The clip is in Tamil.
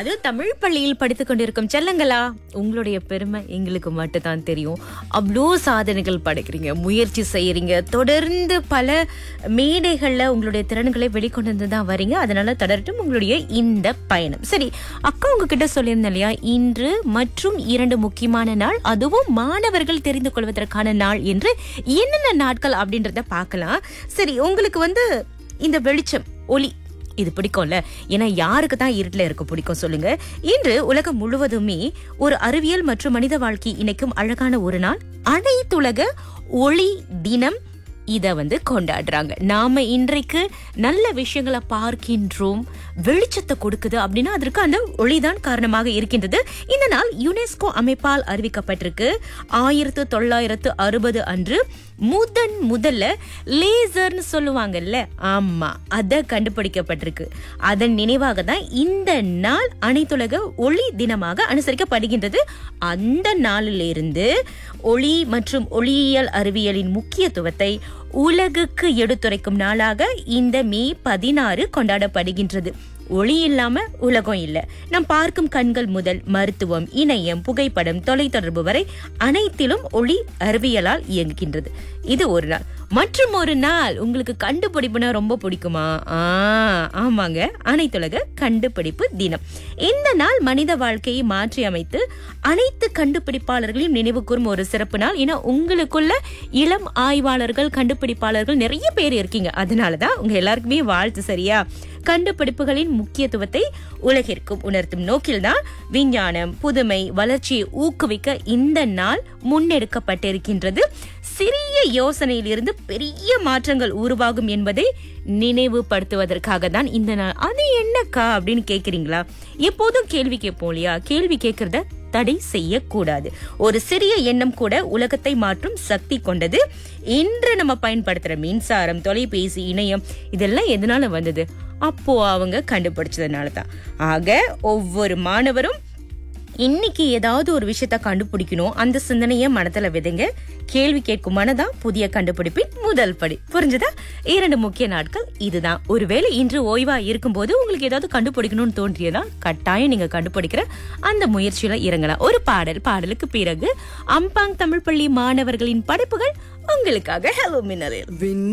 அது தமிழ் பள்ளியில் படித்துக் கொண்டிருக்கும் செல்லங்களா உங்களுடைய பெருமை எங்களுக்கு மட்டும்தான் தெரியும் அவ்வளோ சாதனைகள் படைக்கிறீங்க முயற்சி செய்யறீங்க தொடர்ந்து பல மேடைகள்ல உங்களுடைய திறன்களை வெளிக்கொண்டு வந்து தான் வரீங்க அதனால தொடரட்டும் உங்களுடைய இந்த பயணம் சரி அக்கா உங்ககிட்ட சொல்லியிருந்தேன் இல்லையா இன்று மற்றும் இரண்டு முக்கியமான நாள் அதுவும் மாணவர்கள் தெரிந்து கொள்வதற்கான நாள் என்று என்னென்ன நாட்கள் அப்படின்றத பார்க்கலாம் சரி உங்களுக்கு வந்து இந்த வெளிச்சம் ஒளி இது பிடிக்கும்ல ஏன்னா யாருக்கு தான் இருட்டில் இருக்க பிடிக்கும் சொல்லுங்க இன்று உலகம் முழுவதுமே ஒரு அறிவியல் மற்றும் மனித வாழ்க்கை இணைக்கும் அழகான ஒரு நாள் அனைத்துலக ஒளி தினம் இத வந்து கொண்டாடுறாங்க நாம இன்றைக்கு நல்ல விஷயங்களை பார்க்கின்றோம் வெளிச்சத்தை கொடுக்குது அப்படின்னா அதற்கு அந்த ஒளிதான் காரணமாக இருக்கின்றது இந்த நாள் யுனெஸ்கோ அமைப்பால் அறிவிக்கப்பட்டிருக்கு ஆயிரத்து தொள்ளாயிரத்து அறுபது அன்று முதன் முதல்ல லேசர்னு சொல்லுவாங்கல்ல ஆமா அத கண்டுபிடிக்கப்பட்டிருக்கு அதன் நினைவாக தான் இந்த நாள் அனைத்துலக ஒளி தினமாக அனுசரிக்கப்படுகின்றது அந்த நாளிலிருந்து ஒளி மற்றும் ஒளியியல் அறிவியலின் முக்கியத்துவத்தை உலகுக்கு எடுத்துரைக்கும் நாளாக இந்த மே பதினாறு கொண்டாடப்படுகின்றது ஒளி இல்லாம உலகம் இல்ல நாம் பார்க்கும் கண்கள் முதல் மருத்துவம் இணையம் புகைப்படம் தொலைத்தொடர்பு வரை அனைத்திலும் ஒளி அறிவியலால் இயங்குகின்றது இது ஒரு நாள் மற்றும் ஒரு நாள் உங்களுக்கு கண்டுபிடிப்புனா ரொம்ப பிடிக்குமா ஆ ஆமாங்க அனைத்துலக கண்டுபிடிப்பு தினம் இந்த நாள் மனித வாழ்க்கையை மாற்றி அமைத்து அனைத்து கண்டுபிடிப்பாளர்களையும் நினைவு கூறும் ஒரு சிறப்பு நாள் ஏன்னா உங்களுக்குள்ள இளம் ஆய்வாளர்கள் கண்டுபிடிப்பாளர்கள் நிறைய பேர் இருக்கீங்க அதனாலதான் உங்க எல்லாருக்குமே வாழ்த்து சரியா கண்டுபிடிப்புகளின் முக்கியத்துவத்தை உலகிற்கும் உணர்த்தும் நோக்கில்தான் விஞ்ஞானம் புதுமை வளர்ச்சியை ஊக்குவிக்க இந்த நாள் முன்னெடுக்கப்பட்டிருக்கின்றது சிறிய யோசனையிலிருந்து பெரிய மாற்றங்கள் உருவாகும் என்பதை நினைவுபடுத்துவதற்காக தான் இந்த நாள் அது என்னக்கா அப்படின்னு கேக்குறீங்களா எப்போதும் கேள்வி கேட்போம் இல்லையா கேள்வி கேட்கறத தடை செய்யக்கூடாது ஒரு சிறிய எண்ணம் கூட உலகத்தை மாற்றும் சக்தி கொண்டது இன்று நம்ம பயன்படுத்துற மின்சாரம் தொலைபேசி இணையம் இதெல்லாம் எதனால வந்தது அப்போ அவங்க கண்டுபிடிச்சதுனால தான் ஆக ஒவ்வொரு மாணவரும் இன்னைக்கு ஏதாவது ஒரு விஷயத்த கண்டுபிடிக்கணும் அந்த சிந்தனையை மனத்துல விதைங்க கேள்வி கேட்கும் மனதான் புதிய கண்டுபிடிப்பின் முதல் படி புரிஞ்சுதா இரண்டு முக்கிய நாட்கள் இதுதான் ஒருவேளை இன்று ஓய்வா இருக்கும்போது உங்களுக்கு ஏதாவது கண்டுபிடிக்கணும்னு தோன்றியதா கட்டாயம் நீங்க கண்டுபிடிக்கிற அந்த முயற்சியில இறங்கலாம் ஒரு பாடல் பாடலுக்கு பிறகு அம்பாங் தமிழ் பள்ளி மாணவர்களின் படைப்புகள் உங்களுக்காக ஹலோ மின்னலில்